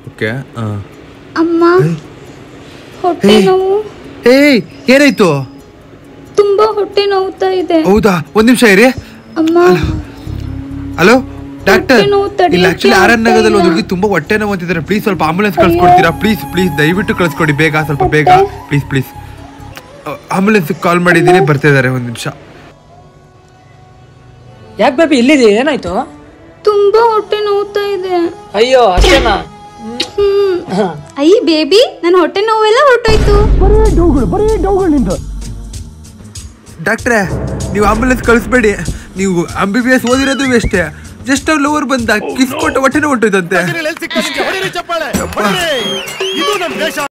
Okay ಅಮ್ಮ ಹೊಟ್ಟೆ ಏಯ್. ನೋವು ಏಯ್ ಏನಾಯ್ತು ತುಂಬಾ ಹೊಟ್ಟೆ ನೋವ್ತಾ ಇದೆ ಹೌದಾ ಒಂದ್ ನಿಮಿಷ ಇರಿ ಅಮ್ಮ ಹಲೋ ಡಾಕ್ಟರ್ ಹೊಟ್ಟೆ ನೋವು ತಡೆಯೋಕೆ ಇಲ್ಲ ಆಕ್ಚುಲಿ ಆರ್ ಎನ್ ಆಗ್ತಾ ನಗರದಲ್ಲಿ ಒಂದು ಇಲ್ಲ. ಹುಡುಗಿ ತುಂಬಾ ಹೊಟ್ಟೆ ನೋವು ಅಂತಿದ್ದಾರೆ ಪ್ಲೀಸ್ ಸ್ವಲ್ಪ ಆಂಬುಲೆನ್ಸ್ ಕಳ್ಸ್ಕೊಡ್ತೀರಾ ಪ್ಲೀಸ್ ಪ್ಲೀಸ್ ದಯವಿಟ್ಟು ಕಳ್ಸ್ಕೊಡಿ ಬೇಗ ಸ್ವಲ್ಪ ಬೇಗ ಹೊಟ್ಟೆ? ಪ್ಲೀಸ್ ಪ್ಲೀಸ್ ಆಂಬುಲೆನ್ಸ್ ಕಾಲ್ ಮಾಡಿದ್ದೀನಿ ಬರ್ತಾ ಇದಾರೆ ಒಂದ್ ನಿಮಿಷ ಯಾಕೆ ಬೇಬಿ ಇಲ್ಲಿದೆ ಏನಾಯ್ತು ತುಂಬಾ ಹೊಟ್ಟೆ ನೋವ್ತಾ ಇದೆ ಅಯ್ಯೋ ಅಷ್ಟೇನಾ ಹ್ಮ್ ಅಯ್ಯ ಬೇಬಿ ನನ್ನ ಹೊಟ್ಟೆ ನೋವೆಲ್ಲ ಹೊರಟೋಯ್ತು ಡಾಕ್ಟ್ರೆ ನೀವು ಆಂಬುಲೆನ್ಸ್ ಕಳಿಸ್ಬೇಡಿ ನೀವು ಎಂ ಬಿ ಬಿ ಎಸ್ ಓದಿರೋದು ವೇಸ್ಟೇ ಜಸ್ಟ್ ಲೋವರ್ ಬಂದ ಕಿಸ್ ಕೊಟ್ಟು ಹೊಟ್ಟೆನೇ ಹೊಟ್ಟೋಯ್ತಂತೆ ಎಲ್ಲಿ ಸಿಗ್ತದೆ ಹೊಡಿರಿ ಚಪ್ಪಾಳೆ ಹೊಡಿರಿ. ಇದು ನಮ್ ದೇಶ